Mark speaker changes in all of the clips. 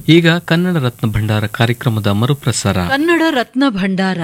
Speaker 1: ಈಗ ಕನ್ನಡ ರತ್ನ ಭಂಡಾರ ಕಾರ್ಯಕ್ರಮದ ಮರುಪ್ರಸಾರ
Speaker 2: ಕನ್ನಡ ರತ್ನ ಭಂಡಾರ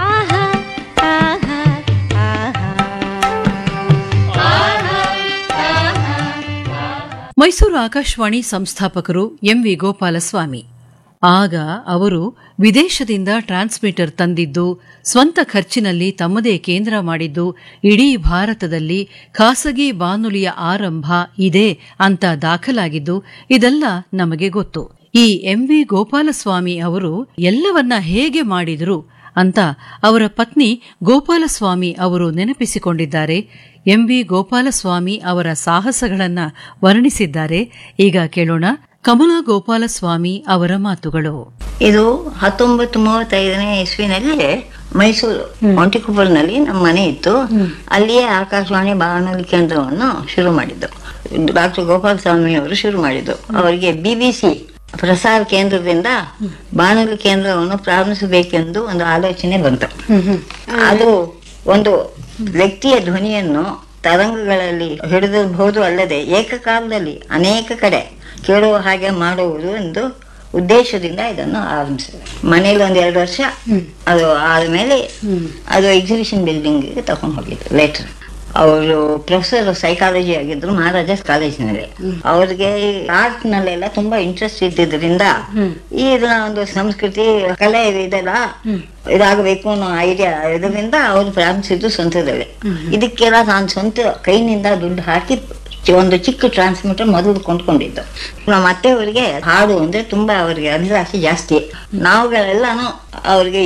Speaker 2: ಮೈಸೂರು ಆಕಾಶವಾಣಿ ಸಂಸ್ಥಾಪಕರು ಎಂ ವಿ ಗೋಪಾಲಸ್ವಾಮಿ ಆಗ ಅವರು ವಿದೇಶದಿಂದ ಟ್ರಾನ್ಸ್ಮಿಟರ್ ತಂದಿದ್ದು ಸ್ವಂತ ಖರ್ಚಿನಲ್ಲಿ ತಮ್ಮದೇ ಕೇಂದ್ರ ಮಾಡಿದ್ದು ಇಡೀ ಭಾರತದಲ್ಲಿ ಖಾಸಗಿ ಬಾನುಲಿಯ ಆರಂಭ ಇದೆ ಅಂತ ದಾಖಲಾಗಿದ್ದು ಇದೆಲ್ಲ ನಮಗೆ ಗೊತ್ತು ಈ ಎಂ ವಿ ಗೋಪಾಲಸ್ವಾಮಿ ಅವರು ಎಲ್ಲವನ್ನ ಹೇಗೆ ಮಾಡಿದರು ಅಂತ ಅವರ ಪತ್ನಿ ಗೋಪಾಲಸ್ವಾಮಿ ಅವರು ನೆನಪಿಸಿಕೊಂಡಿದ್ದಾರೆ ಎಂವಿ ಗೋಪಾಲಸ್ವಾಮಿ ಅವರ ಸಾಹಸಗಳನ್ನ ವರ್ಣಿಸಿದ್ದಾರೆ ಈಗ ಕೇಳೋಣ ಕಮಲಾ ಗೋಪಾಲಸ್ವಾಮಿ ಅವರ ಮಾತುಗಳು
Speaker 3: ಇದು ಹತ್ತೊಂಬತ್ತು ಮೂವತ್ತೈದನೇ ಇಸ್ವಿನಲ್ಲಿ ಮೈಸೂರು ಒಂಟಿಕೊಪ್ಪಲ್ನಲ್ಲಿ ನಮ್ಮ ಮನೆ ಇತ್ತು ಅಲ್ಲಿಯೇ ಆಕಾಶವಾಣಿ ಬಾನುಲಿ ಕೇಂದ್ರವನ್ನು ಶುರು ಮಾಡಿದ್ದು ಡಾಕ್ಟರ್ ಗೋಪಾಲ ಸ್ವಾಮಿ ಅವರು ಶುರು ಮಾಡಿದ್ದು ಅವರಿಗೆ ಬಿ ಬಿ ಸಿ ಪ್ರಸಾರ ಕೇಂದ್ರದಿಂದ ಬಾನುಲಿ ಕೇಂದ್ರವನ್ನು ಪ್ರಾರಂಭಿಸಬೇಕೆಂದು ಒಂದು ಆಲೋಚನೆ ಬಂತು ಅದು ಒಂದು ವ್ಯಕ್ತಿಯ ಧ್ವನಿಯನ್ನು ತರಂಗಗಳಲ್ಲಿ ಹಿಡಿದಿರಬಹುದು ಅಲ್ಲದೆ ಏಕಕಾಲದಲ್ಲಿ ಅನೇಕ ಕಡೆ ಕೇಳುವ ಹಾಗೆ ಮಾಡುವುದು ಎಂದು ಉದ್ದೇಶದಿಂದ ಇದನ್ನು ಆರಂಭಿಸಿದೆ ಮನೇಲಿ ಒಂದ್ ಎರಡು ವರ್ಷ ಅದು ಆದ್ಮೇಲೆ ಅದು ಎಕ್ಸಿಬಿಷನ್ ಬಿಲ್ಡಿಂಗ್ ತಗೊಂಡು ಹೋಗಿದ್ದು ಲೆಟರ್ ಅವರು ಪ್ರೊಫೆಸರ್ ಸೈಕಾಲಜಿ ಆಗಿದ್ರು ಮಹಾರಾಜಾಸ್ ಕಾಲೇಜಿನಲ್ಲಿ ಅವ್ರಿಗೆ ಆರ್ಟ್ ನಲ್ಲೆಲ್ಲ ತುಂಬಾ ಇಂಟ್ರೆಸ್ಟ್ ಇದ್ದಿದ್ರಿಂದ ಈ ಇದನ್ನ ಒಂದು ಸಂಸ್ಕೃತಿ ಕಲೆ ಇದೆಲ್ಲ ಇದಾಗಬೇಕು ಅನ್ನೋ ಐಡಿಯಾ ಇದರಿಂದ ಅವರು ಪ್ರಾರಂಭಿಸಿದ್ದು ಸ್ವಂತದಲ್ಲಿ ಇದಕ್ಕೆಲ್ಲ ನಾನು ಸ್ವಂತ ಕೈನಿಂದ ದುಡ್ಡು ಹಾಕಿ ಚಿ- ಒಂದು ಚಿಕ್ಕ ಟ್ರಾನ್ಸ್ಮಿಟರ್ ಮೊದಲು ಕೊಂಡ್ಕೊಂಡಿದ್ದು ನಮ್ಮ ಅತ್ತೆಯವರಿಗೆ ಹಾಡು ಅಂದ್ರೆ ತುಂಬಾ ಅವರಿಗೆ ಅಭಿಲಾಷೆ ಜಾಸ್ತಿ ನಾವುಗಳೆಲ್ಲಾನು ಅವ್ರಿಗೆ